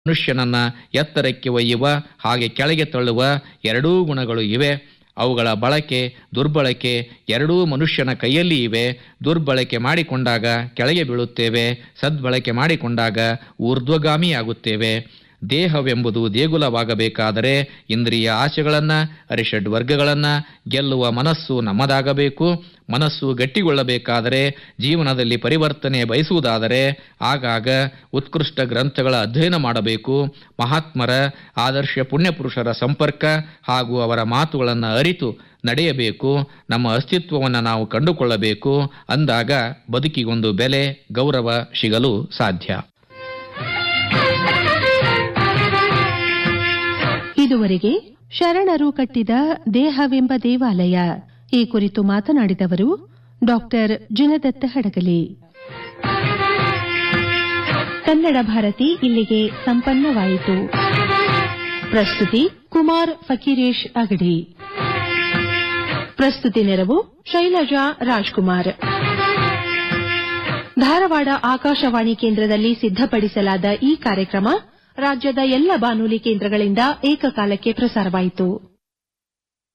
ಮನುಷ್ಯನನ್ನ ಎತ್ತರಕ್ಕೆ ಒಯ್ಯುವ ಹಾಗೆ ಕೆಳಗೆ ತಳ್ಳುವ ಎರಡೂ ಗುಣಗಳು ಇವೆ ಅವುಗಳ ಬಳಕೆ ದುರ್ಬಳಕೆ ಎರಡೂ ಮನುಷ್ಯನ ಕೈಯಲ್ಲಿ ಇವೆ ದುರ್ಬಳಕೆ ಮಾಡಿಕೊಂಡಾಗ ಕೆಳಗೆ ಬೀಳುತ್ತೇವೆ ಸದ್ಬಳಕೆ ಮಾಡಿಕೊಂಡಾಗ ಊರ್ಧ್ವಗಾಮಿಯಾಗುತ್ತೇವೆ ದೇಹವೆಂಬುದು ದೇಗುಲವಾಗಬೇಕಾದರೆ ಇಂದ್ರಿಯ ಆಶೆಗಳನ್ನ ಅರಿಷಡ್ ವರ್ಗಗಳನ್ನ ಗೆಲ್ಲುವ ಮನಸ್ಸು ನಮ್ಮದಾಗಬೇಕು ಮನಸ್ಸು ಗಟ್ಟಿಗೊಳ್ಳಬೇಕಾದರೆ ಜೀವನದಲ್ಲಿ ಪರಿವರ್ತನೆ ಬಯಸುವುದಾದರೆ ಆಗಾಗ ಉತ್ಕೃಷ್ಟ ಗ್ರಂಥಗಳ ಅಧ್ಯಯನ ಮಾಡಬೇಕು ಮಹಾತ್ಮರ ಆದರ್ಶ ಪುಣ್ಯಪುರುಷರ ಸಂಪರ್ಕ ಹಾಗೂ ಅವರ ಮಾತುಗಳನ್ನು ಅರಿತು ನಡೆಯಬೇಕು ನಮ್ಮ ಅಸ್ತಿತ್ವವನ್ನು ನಾವು ಕಂಡುಕೊಳ್ಳಬೇಕು ಅಂದಾಗ ಬದುಕಿಗೊಂದು ಬೆಲೆ ಗೌರವ ಸಿಗಲು ಸಾಧ್ಯ ಇದುವರೆಗೆ ಶರಣರು ಕಟ್ಟಿದ ದೇಹವೆಂಬ ದೇವಾಲಯ ಈ ಕುರಿತು ಮಾತನಾಡಿದವರು ಡಾಕ್ಟರ್ ಜಿನದತ್ತ ಹಡಗಲಿ ಕನ್ನಡ ಭಾರತಿ ಇಲ್ಲಿಗೆ ಸಂಪನ್ನವಾಯಿತು ಪ್ರಸ್ತುತಿ ಕುಮಾರ್ ಫಕೀರೇಶ್ ಅಗಡಿ ಪ್ರಸ್ತುತಿ ನೆರವು ಶೈಲಜಾ ರಾಜ್ಕುಮಾರ್ ಧಾರವಾಡ ಆಕಾಶವಾಣಿ ಕೇಂದ್ರದಲ್ಲಿ ಸಿದ್ಧಪಡಿಸಲಾದ ಈ ಕಾರ್ಯಕ್ರಮ ರಾಜ್ಯದ ಎಲ್ಲ ಬಾನುಲಿ ಕೇಂದ್ರಗಳಿಂದ ಏಕಕಾಲಕ್ಕೆ ಪ್ರಸಾರವಾಯಿತು